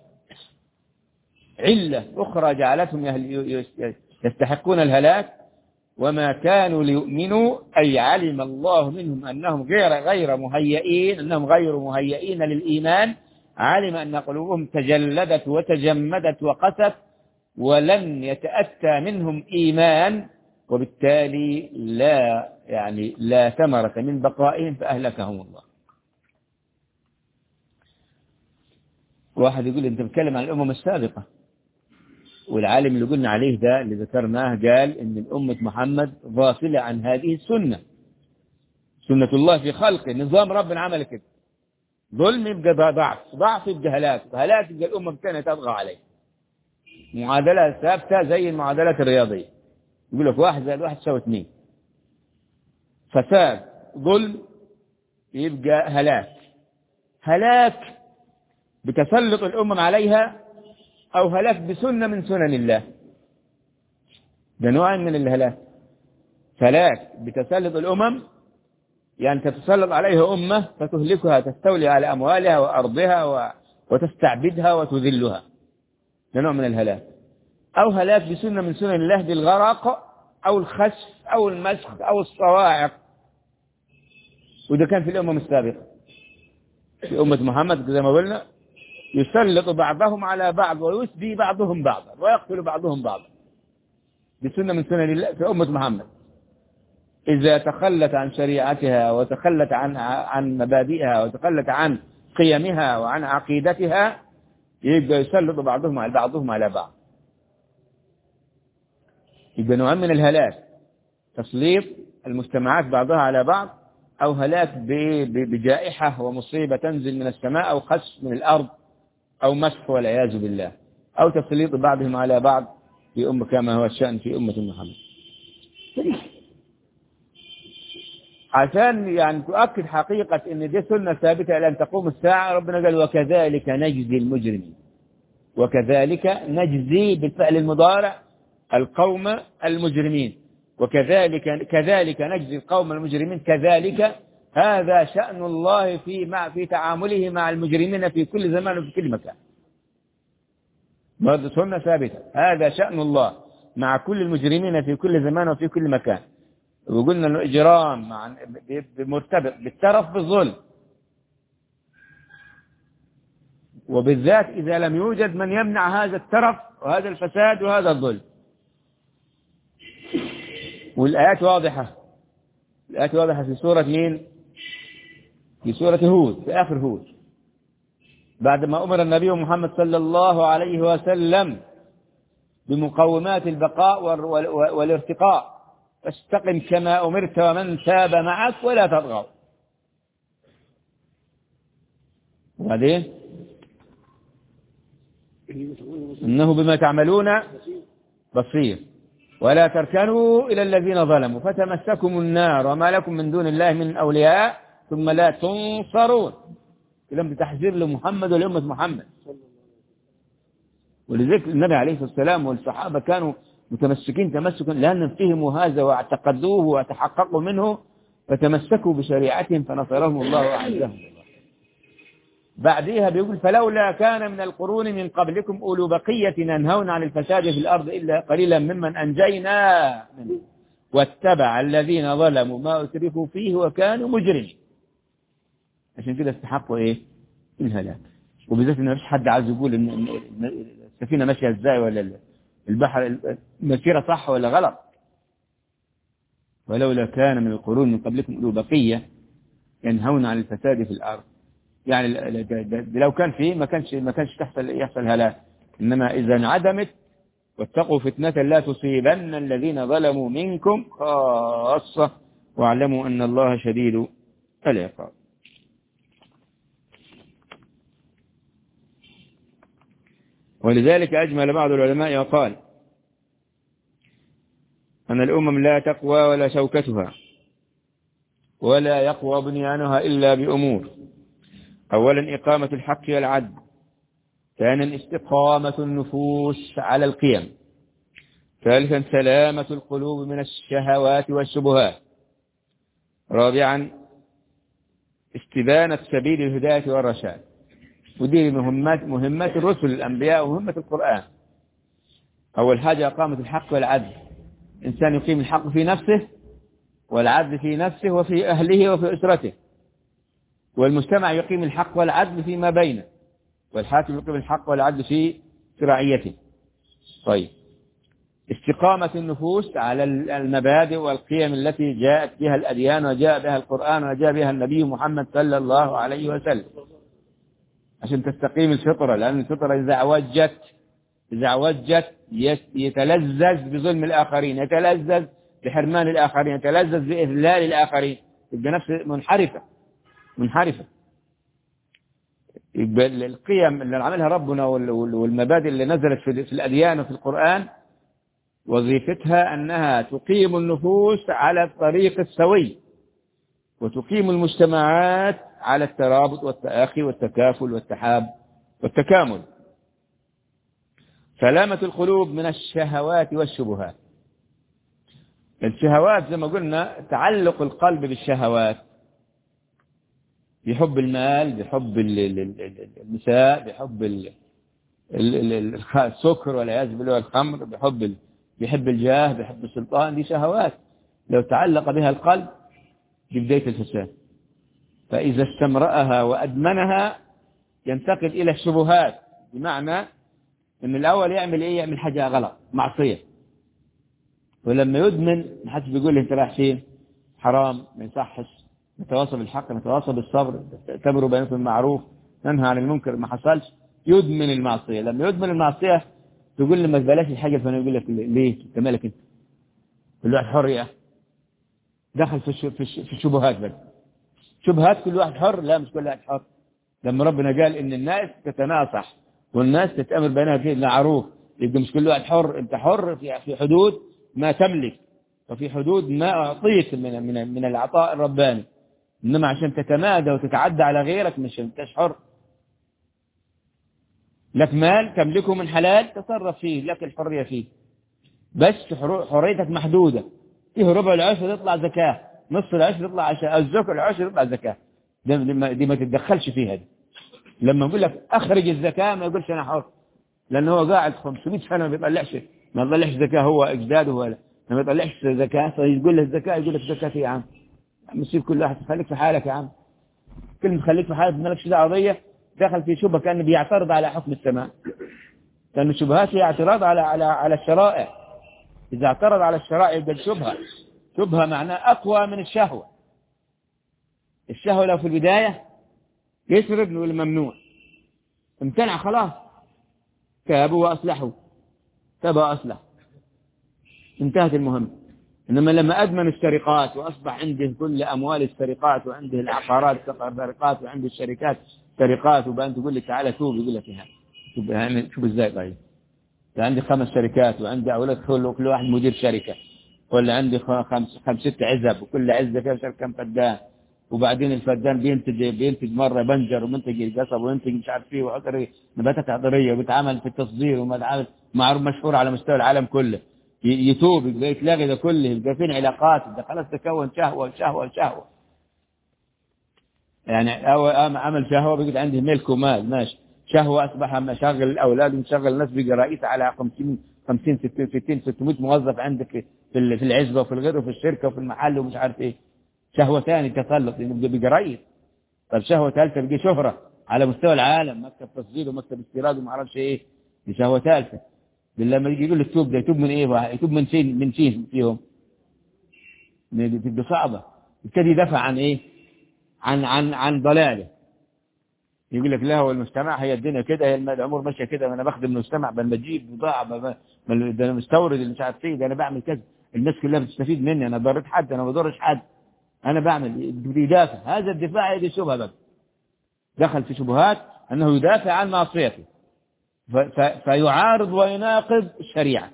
علة أخرى جعلتهم يستحقون الهلاك وما كانوا ليؤمنوا أي علم الله منهم أنهم غير غير مهيئين أنهم غير مهيئين للإيمان علم أن قلوبهم تجلدت وتجمدت وقست ولن يتأتى منهم إيمان وبالتالي لا يعني لا ثمرة من بقائهم فأهلكهم الله واحد يقول أنت بتتكلم عن الأمم السابقة والعالم اللي قلنا عليه ده اللي ذكرناه قال ان الأمة محمد غافلة عن هذه السنة سنة الله في خلقه نظام ربنا عمل كده ظلم يبقى ضعف ضعف يبقى هلاك هلاك يبقى الأمة الثانية تطغى عليه معادلة ثابتة زي المعادلات الرياضية يقول لك واحد زائد واحد يساوي اثنين فساد ظلم يبقى هلاك هلاك بتسلط الأمم عليها أو هلاك بسنة من سنن الله ده نوع من الهلاك هلاك بتسلط الأمم يعني تتسلط عليها أمة فتهلكها تستولي على أموالها وأرضها و... وتستعبدها وتذلها ده نوع من الهلاك أو هلاك بسنة من سنن الله بالغرق أو الخسف أو المسخ أو الصواعق وده كان في الأمم السابقة في أمة محمد زي ما قلنا يسلط بعضهم على بعض ويسبي بعضهم بعضا ويقتل بعضهم بعضا بسنة من سنن الله في أمة محمد إذا تخلت عن شريعتها وتخلت عن عن مبادئها وتخلت عن قيمها وعن عقيدتها يبقى يسلط بعضهم على بعضهم على بعض يبقى نوع من الهلاك تسليط المجتمعات بعضها على بعض أو هلاك بجائحة ومصيبة تنزل من السماء أو خسف من الأرض أو مسح والعياذ بالله أو تسليط بعضهم على بعض في أمة كما هو الشأن في أمة محمد عشان يعني تؤكد حقيقة ان دي سنة ثابتة الى ان تقوم الساعة ربنا قال وكذلك نجزي المجرمين وكذلك نجزي بالفعل المضارع القوم المجرمين وكذلك كذلك نجزي القوم المجرمين كذلك هذا شأن الله في مع في تعامله مع المجرمين في كل زمان وفي كل مكان برضه سنة ثابتة هذا شأن الله مع كل المجرمين في كل زمان وفي كل مكان وقلنا انه اجرام مع مرتبط بالترف بالظلم وبالذات اذا لم يوجد من يمنع هذا الترف وهذا الفساد وهذا الظلم والايات واضحه الايات واضحه في سوره مين في سوره هود في اخر هود بعد ما امر النبي محمد صلى الله عليه وسلم بمقومات البقاء والارتقاء فاستقم كما أمرت ومن تاب معك ولا تطغوا وبعدين إنه بما تعملون بصير ولا تركنوا إلى الذين ظلموا فتمسكم النار وما لكم من دون الله من أولياء ثم لا تنصرون كلام بتحذير لمحمد ولأمة محمد ولذلك النبي عليه الصلاة والسلام والصحابة كانوا متمسكين تمسكا لأنهم فهموا هذا واعتقدوه وتحققوا منه فتمسكوا بشريعتهم فنصرهم الله وأعزهم بعدها بيقول فلولا كان من القرون من قبلكم أولو بقية ينهون عن الفساد في الأرض إلا قليلا ممن أنجينا منه واتبع الذين ظلموا ما أترفوا فيه وكانوا مجرمين عشان كده استحقوا إيه الهلاك وبالذات إن ما فيش حد عايز يقول إن السفينة ماشية إزاي ولا البحر المسيرة صح ولا غلط ولولا كان من القرون من قبلكم أولو بقية ينهون عن الفساد في الأرض يعني لو كان فيه ما كانش ما كانش تحصل يحصل هلاك إنما إذا انعدمت واتقوا فتنة لا تصيبن الذين ظلموا منكم خاصة واعلموا أن الله شديد العقاب ولذلك أجمل بعض العلماء وقال أن الأمم لا تقوى ولا شوكتها ولا يقوى بنيانها إلا بأمور أولا إقامة الحق والعدل ثانيا استقامة النفوس على القيم ثالثا سلامة القلوب من الشهوات والشبهات رابعا استبانة سبيل الهداية والرشاد ودي مهمات مهمات الرسل الأنبياء ومهمة القرآن أول حاجة إقامة الحق والعدل إنسان يقيم الحق في نفسه والعدل في نفسه وفي أهله وفي أسرته والمجتمع يقيم الحق والعدل فيما بينه والحاكم يقيم الحق والعدل في رعيته طيب استقامة النفوس على المبادئ والقيم التي جاءت بها الأديان وجاء بها القرآن وجاء بها النبي محمد صلى الله عليه وسلم عشان تستقيم الفطرة لأن الفطرة إذا عوجت إذا عوجت يت- يتلذذ بظلم الآخرين يتلذذ بحرمان الآخرين يتلذذ بإذلال الآخرين يبقى نفسه منحرفة منحرفة يبقى ال- القيم اللي عملها ربنا وال- وال- والمبادئ اللي نزلت في في الأديان وفي القرآن وظيفتها أنها تقيم النفوس على الطريق السوي وتقيم المجتمعات على الترابط والتآخي والتكافل والتحاب والتكامل سلامة القلوب من الشهوات والشبهات الشهوات زي ما قلنا تعلق القلب بالشهوات بحب المال بحب ال- ال- ال- ال- النساء بحب ال- ال- ال- ال- الخ- السكر والعياذ بالله والخمر بحب ال- بيحب الجاه بيحب السلطان دي شهوات لو تعلق بها القلب دي بداية الفساد فإذا استمرأها وأدمنها ينتقل إلى الشبهات بمعنى إن الأول يعمل إيه يعمل حاجة غلط معصية ولما يدمن محدش بيقول له أنت رايح فين حرام ما يصحش نتواصى بالحق نتواصى بالصبر تأتمروا بينكم بالمعروف ننهى عن المنكر ما حصلش يدمن المعصية لما يدمن المعصية تقول له ما تبلاش الحاجة الفلانية يقول لك ليه انت مالك انت كل واحد حر يا أخي. دخل في الش- في الش- في الشبهات بس شبهات كل واحد حر لا مش كل واحد حر لما ربنا قال ان الناس تتناصح والناس تتامر بينها في المعروف يبقى مش كل واحد حر انت حر في في حدود ما تملك وفي حدود ما اعطيك من من من العطاء الرباني انما عشان تتمادى وتتعدى على غيرك مش انتش حر لك مال تملكه من حلال تصرف فيه لك الحريه فيه بس حر- حريتك محدوده فيه ربع العشر يطلع زكاه نص العشر يطلع عشاء الزكاه العشر يطلع زكاه دي, دي, ما, دي ما تتدخلش فيها دي لما يقول لك اخرج الزكاه ما يقولش انا حر لان هو قاعد 500 سنه ما بيطلعش ما بيطلعش زكاه هو اجداده ولا ما بيطلعش زكاه فيقول له الزكاه يقول لك زكاه إيه يا عم يا عم سيب كل واحد خليك في حالك يا عم كلمه خليك في حالك مالكش دعوه بيا دخل في شبهه كانه بيعترض على حكم السماء لان الشبهات هي اعتراض على على على الشرائع اذا اعترض على الشرائع يبقى الشبهه شبهه معناه اقوى من الشهوه الشهوه لو في البدايه يسرد نقول ممنوع امتنع خلاص تابوا واصلحوا تاب واصلح انتهت المهمه انما لما ادمن السرقات واصبح عنده كل اموال السرقات وعنده العقارات سرقات وعنده الشركات سرقات وبان تقول لك تعالى توب يقول لك يا شوف يعني شوف ازاي طيب ده عندي خمس شركات وعندي اولاد كل كل واحد مدير شركه ولا عندي خ- خمس خمس ست عزب وكل عزه فيها شركه كم فدان وبعدين الفدان بينتج بينتج مره بنجر ومنتج القصب وينتج مش عارف ايه وعطري نباتات عطريه وبيتعمل في التصدير ومتعامل معروف مشهور على مستوى العالم كله ي- يتوب يبقى يتلاقي ده كله يبقى فين علاقات ده خلاص تكون شهوه شهوه شهوه يعني أو أم- عمل شهوه بقت عنده ملك ومال ماشي شهوه اصبح مشغل الاولاد ومشغل الناس بقى رئيس على 50 50 60 60 600 موظف عندك في ال- في العزبه وفي الغير وفي الشركه وفي المحل ومش عارف ايه شهوه ثاني تسلط يبقى بقى رئيس طب شهوه ثالثه بقى شهره على مستوى العالم مكتب تصدير ومكتب استيراد وما اعرفش ايه دي شهوه ثالثه لما يجي يقول التوب ده يتوب من ايه بقى؟ يتوب من فين من فين فيهم دي بتبقى صعبه يبتدي يدافع عن ايه عن عن عن ضلاله يقول لك لا هو المجتمع هي الدنيا كده هي الم- الامور ماشيه كده ما انا بخدم المجتمع بل بجيب بضاعه ب- ب- بل ده انا مستورد اللي مش عارف ايه ده انا بعمل كذا الناس كلها بتستفيد مني انا ضريت حد انا ما بضرش حد انا بعمل بده يدافع هذا الدفاع هي دي شبهه بقى دخل في شبهات انه يدافع عن معصيته ف- ف- فيعارض ويناقض الشريعه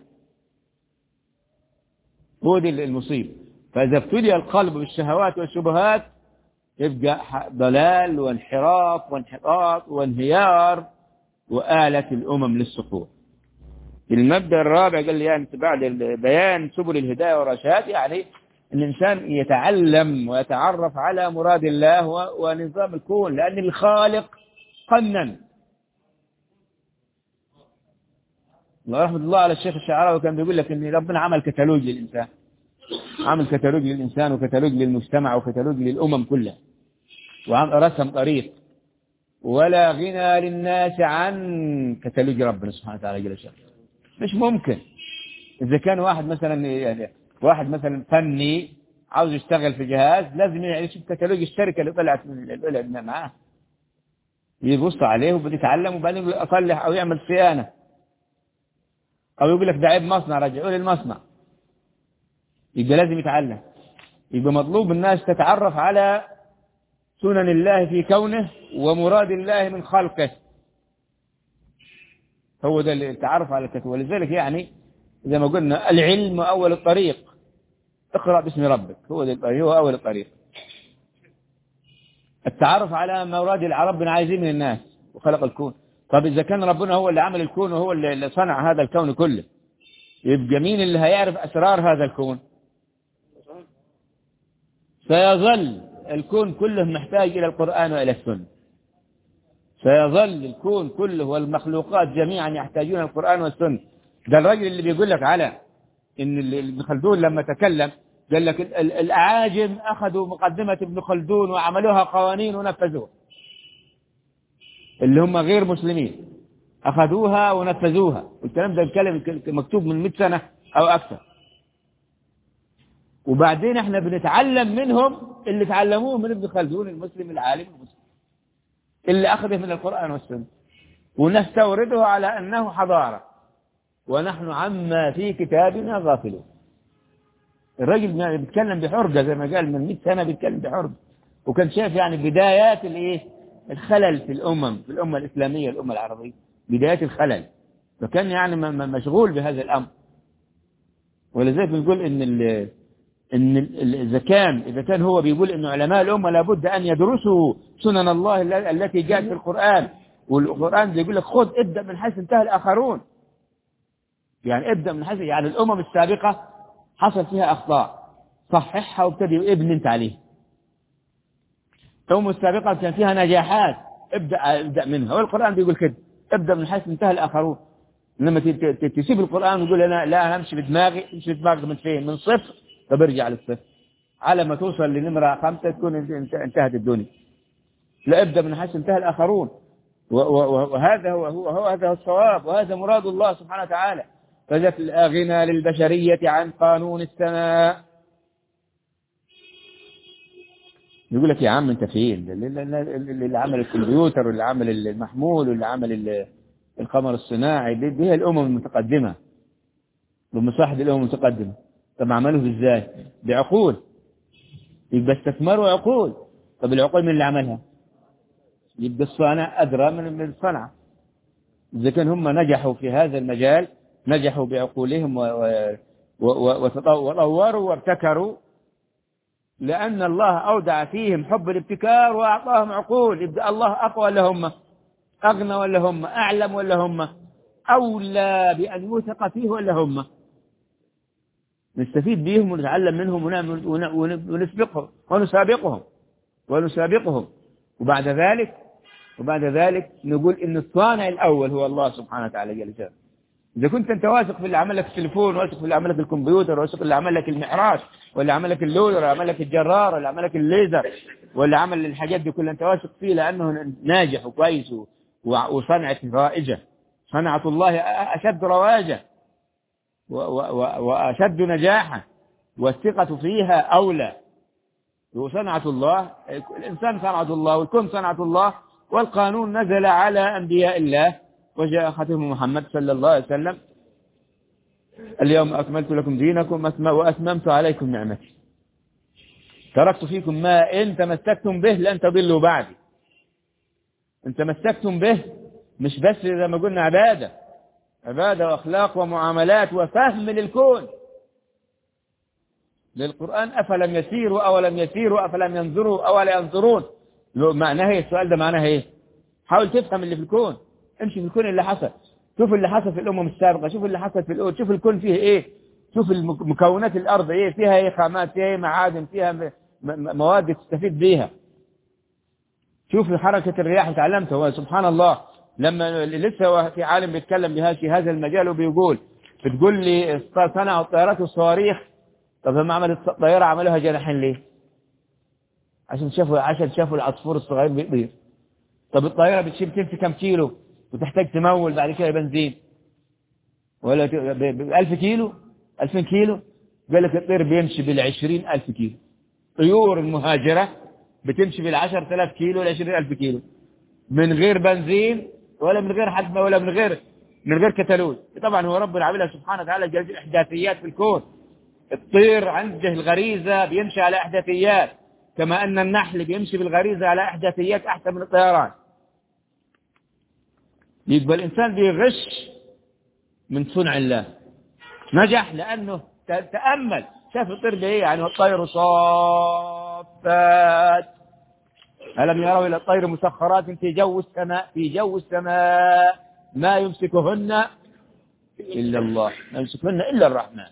هو دي المصيبه فاذا ابتلي القلب بالشهوات والشبهات يبقى ح- ضلال وانحراف وانحطاط وانهيار وآلة الأمم للسقوط المبدأ الرابع قال لي يعني بعد بيان سبل الهداية والرشاد يعني الإنسان يتعلم ويتعرف على مراد الله و- ونظام الكون لأن الخالق قنن ورحمة الله على الشيخ الشعراوي كان بيقول لك ان ربنا عمل كتالوج للإنسان عمل كتالوج للإنسان وكتالوج للمجتمع وكتالوج للأمم كلها ورسم طريق ولا غنى للناس عن كتالوج ربنا سبحانه وتعالى جل شأنه مش ممكن إذا كان واحد مثلا يعني واحد مثلا فني عاوز يشتغل في جهاز لازم يشوف كتالوج الشركة اللي طلعت من اللي طلع معاه يبص عليه وبده يتعلم وبعدين يقول أصلح أو يعمل صيانة أو يقول لك ده عيب مصنع رجعوا لي المصنع يبقى لازم يتعلم يبقى مطلوب الناس تتعرف على سنن الله في كونه ومراد الله من خلقه هو ده التعرف على الكتب ولذلك يعني زي ما قلنا العلم أول الطريق اقرأ باسم ربك هو ده هو أول الطريق التعرف على مراد ربنا عايزين من الناس وخلق الكون طب إذا كان ربنا هو اللي عمل الكون وهو اللي صنع هذا الكون كله يبقى مين اللي هيعرف أسرار هذا الكون سيظل الكون كله محتاج إلى القرآن وإلى السنة سيظل الكون كله والمخلوقات جميعا يحتاجون القرآن والسنة ده الرجل اللي بيقول لك على إن ابن خلدون لما تكلم قال لك الأعاجم أخذوا مقدمة ابن خلدون وعملوها قوانين ونفذوها اللي هم غير مسلمين أخذوها ونفذوها والكلام ده الكلام مكتوب من 100 سنة أو أكثر وبعدين احنا بنتعلم منهم اللي تعلموه من ابن خلدون المسلم العالم المسلم اللي أخذه من القرآن والسنة ونستورده على أنه حضارة ونحن عما في كتابنا غافلون الراجل بيتكلم بحرقة زي ما قال من 100 سنة بيتكلم بحرقة وكان شايف يعني بدايات الايه الخلل في الأمم في الأمة الإسلامية الأمة العربية بدايات الخلل فكان يعني مشغول بهذا الأمر ولذلك بنقول إن ال إن إذا كان إذا كان هو بيقول إن علماء الأمة لابد أن يدرسوا سنن الله التي جاءت في القرآن والقرآن بيقول لك خذ ابدأ من حيث انتهى الآخرون يعني ابدأ من حيث يعني الأمم السابقة حصل فيها أخطاء صححها وابتدي ابن انت عليه الأمم السابقة كان فيها نجاحات ابدأ ابدأ منها والقرآن بيقول كده ابدأ من حيث انتهى الآخرون لما تسيب القرآن وتقول أنا لا همشي بدماغي امشي بدماغك من فين من صفر طب ارجع للصفر على ما توصل لنمرة خمسة تكون انتهت الدنيا لا ابدأ من حيث انتهى الآخرون وهذا هو, هو, هو هذا هو الصواب وهذا مراد الله سبحانه وتعالى فجت الغنى للبشرية عن قانون السماء يقول لك يا عم انت فين اللي عمل الكمبيوتر واللي عمل المحمول واللي عمل القمر الصناعي دي, دي هي الامم المتقدمه بمصاحب الامم المتقدمه طب عملوه ازاي بعقول يبقى استثمروا عقول طب العقول من اللي عملها يبقى الصانع ادرى من الصنعه اذا كان هم نجحوا في هذا المجال نجحوا بعقولهم وطوروا وابتكروا لأن الله أودع فيهم حب الابتكار وأعطاهم عقول يبقى الله أقوى ولا هم أغنى ولا هم أعلم ولا هم أولى بأن يوثق فيه ولا هم نستفيد بهم ونتعلم منهم ونسبقهم ونسابقهم ونسابقهم وبعد ذلك وبعد ذلك نقول إن الصانع الأول هو الله سبحانه وتعالى جل جلاله إذا كنت أنت واثق في اللي عمل لك التليفون واثق في اللي عمل لك الكمبيوتر واثق في اللي عمل لك المعراج واللي عمل لك اللودر واللي عمل لك الجرار واللي عمل لك الليزر واللي عمل الحاجات دي كلها أنت واثق فيه لأنه ناجح وكويس وصنعة رائجة صنعة الله أشد رواجة وأشد نجاحا والثقة فيها أولى وصنعة الله الإنسان صنعة الله والكون صنعة الله والقانون نزل على أنبياء الله وجاء ختم محمد صلى الله عليه وسلم اليوم أكملت لكم دينكم وأتممت عليكم نعمتي تركت فيكم ما إن تمسكتم به لن تضلوا بعدي إن تمسكتم به مش بس زي ما قلنا عبادة عبادة وأخلاق ومعاملات وفهم للكون للقرآن أفلم يسيروا أولم يسيروا أفلم ينظروا أولا ينظرون معناه ايه السؤال ده معناه ايه حاول تفهم اللي في الكون امشي في الكون اللي حصل شوف اللي حصل في الأمم السابقة شوف اللي حصل في الأول شوف الكون فيه ايه شوف مكونات الأرض ايه فيها ايه خامات فيها ايه معادن فيها مواد تستفيد بيها شوف حركة الرياح تعلمت هو سبحان الله لما لسه في عالم بيتكلم بهذا في هذا المجال وبيقول بتقول لي صنعوا الطيارات والصواريخ طب لما عملت الطيارة عملوها جناحين ليه عشان شافوا عشان شافوا العصفور الصغير بيطير طب الطيارة بتشيل تمشي كم كيلو وتحتاج تمول بعد كده بنزين ولا ب 1000 كيلو 2000 كيلو قال لك الطير بيمشي بال 20000 كيلو طيور المهاجرة بتمشي بال 10000 كيلو ل 20000 كيلو من غير بنزين ولا من غير حد ولا من غير من غير كتالوج طبعا هو ربنا عاملها سبحانه وتعالى جاز الاحداثيات في الكون الطير عنده الغريزة بيمشي على احداثيات كما ان النحل بيمشي بالغريزة على احداثيات احسن من الطيران يبقى الانسان بيغش من صنع الله نجح لانه ت- تامل شاف الطير ده ايه يعني والطير صافات ألم يروا إلى الطير مسخرات في جو السماء في جو السماء ما يمسكهن إلا الله ما يمسكهن إلا الرحمن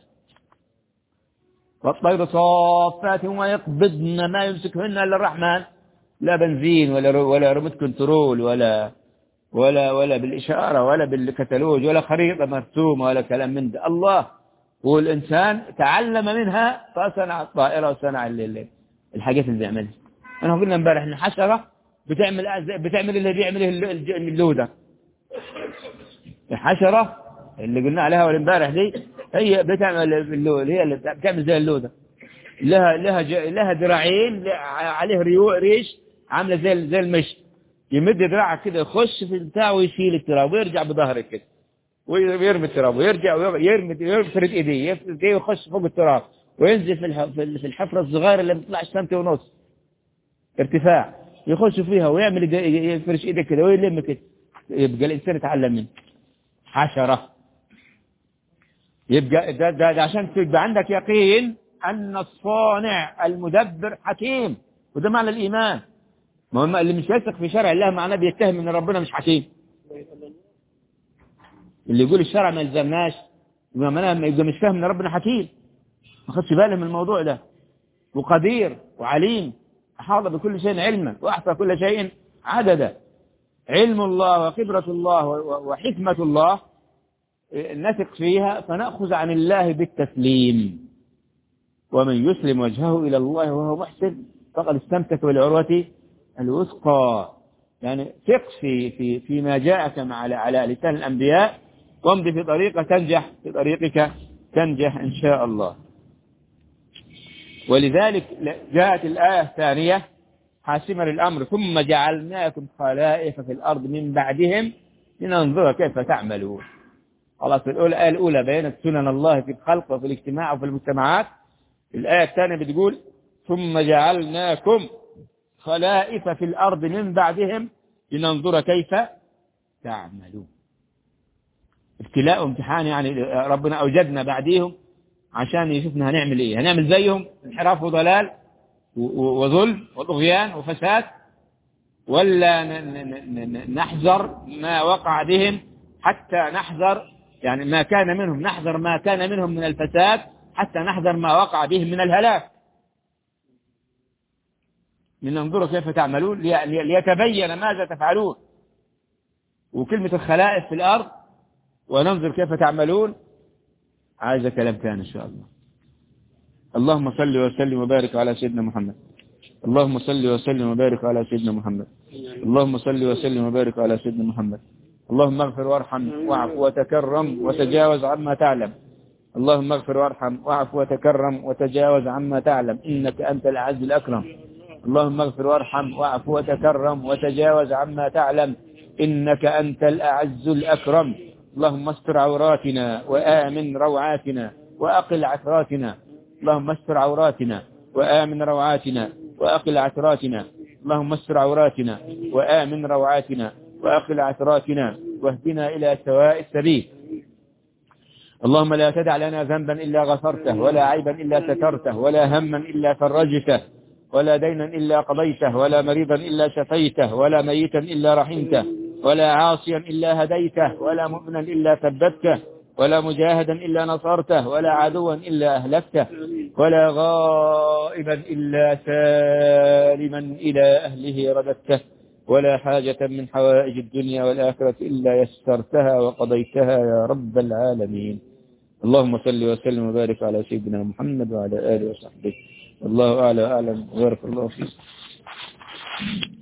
والطير صافات وما يقبضن ما يمسكهن إلا الرحمن لا بنزين ولا رو- ولا ريموت كنترول ولا ولا ولا بالإشارة ولا بالكتالوج ولا خريطة مرسومة ولا كلام من ده الله والإنسان تعلم منها فصنع الطائرة وصنع ال- ال- الحاجات اللي بيعملها أنا قلنا امبارح إن حشرة بتعمل أز- بتعمل اللي بيعمله الل- الج- اللودة الحشرة اللي قلنا عليها أول امبارح دي هي بتعمل اللودة هي اللي بتعمل زي اللودة لها لها ج- لها ذراعين ل- عليه ريو ريش عامله زي زي المشي يمد ذراعك كده يخش في البتاع ويشيل التراب ويرجع بظهرك كده ويرمي التراب ويرجع ويرمي يفرد ايديه يفرد ايديه ويخش فوق التراب وينزل في الح- في ال- في الحفره الصغيره اللي ما بتطلعش سنتي ونص ارتفاع يخش فيها ويعمل إيديه- يفرش ايدك كده ويلم كده يبقى الانسان يتعلم منه حشره يبقى ده, ده, ده عشان تبقى عندك يقين ان الصانع المدبر حكيم وده معنى الايمان ما هو اللي مش يثق في شرع الله معناه بيتهم ان ربنا مش حكيم اللي يقول الشرع ما يلزمناش يبقى معناه يبقى مش فاهم ان ربنا حكيم ما خدش باله من الموضوع ده وقدير وعليم احاط بكل شيء علما واحصى كل شيء عددا علم الله وخبرة الله و- و- وحكمة الله إيه، نثق فيها فنأخذ عن الله بالتسليم ومن يسلم وجهه إلى الله وهو محسن فقد استمسك بالعروة الوثقى يعني ثق في في فيما جاءك مع على على لسان الأنبياء وامضي في طريقة تنجح في طريقك تنجح إن شاء الله ولذلك جاءت الآية الثانية حاسمة للأمر ثم جعلناكم خلائف في الأرض من بعدهم لننظر كيف تعملون خلاص الأولى الآية الأولى بينت سنن الله في الخلق وفي الاجتماع وفي المجتمعات الآية الثانية بتقول ثم جعلناكم خلائف في الأرض من بعدهم لننظر كيف تعملون ابتلاء وامتحان يعني ربنا أوجدنا بعديهم عشان يشوفنا هنعمل ايه هنعمل زيهم انحراف وضلال و- و- وظلم وطغيان وفساد ولا ن- ن- ن- ن- نحذر ما وقع بهم حتى نحذر يعني ما كان منهم نحذر ما كان منهم من الفساد حتى نحذر ما وقع بهم من الهلاك لننظر كيف تعملون لي- لي- ليتبين ماذا تفعلون وكلمة الخلائف في الأرض وننظر كيف تعملون عايزة كلام كان إن شاء الله اللهم صل وسلم وبارك على سيدنا محمد اللهم صل وسلم وبارك على سيدنا محمد اللهم صل وسلم وبارك على سيدنا محمد اللهم اغفر وارحم واعف وتكرم وتجاوز عما تعلم اللهم اغفر وارحم واعف وتكرم وتجاوز عما تعلم إنك أنت الأعز الأكرم اللهم اغفر وارحم واعف وتكرم وتجاوز عما تعلم إنك أنت الأعز الأكرم اللهم استر عوراتنا وآمن روعاتنا وأقل عثراتنا اللهم استر عوراتنا وآمن روعاتنا وأقل عثراتنا اللهم استر عوراتنا وآمن روعاتنا وأقل عثراتنا واهدنا إلى سواء السبيل اللهم لا تدع لنا ذنبا إلا غفرته ولا عيبا إلا سترته ولا هما إلا فرجته ولا دينا إلا قضيته ولا مريضا إلا شفيته ولا ميتا إلا رحمته ولا عاصيا إلا هديته ولا مؤمنا إلا ثبته ولا مجاهدا إلا نصرته ولا عدوا إلا أهلكته ولا غائبا إلا سالما إلى أهله رددته ولا حاجة من حوائج الدنيا والآخرة إلا يسرتها وقضيتها يا رب العالمين اللهم صل وسلم وبارك على سيدنا محمد وعلى آله وصحبه والله أعلى وأعلم وبارك الله فيك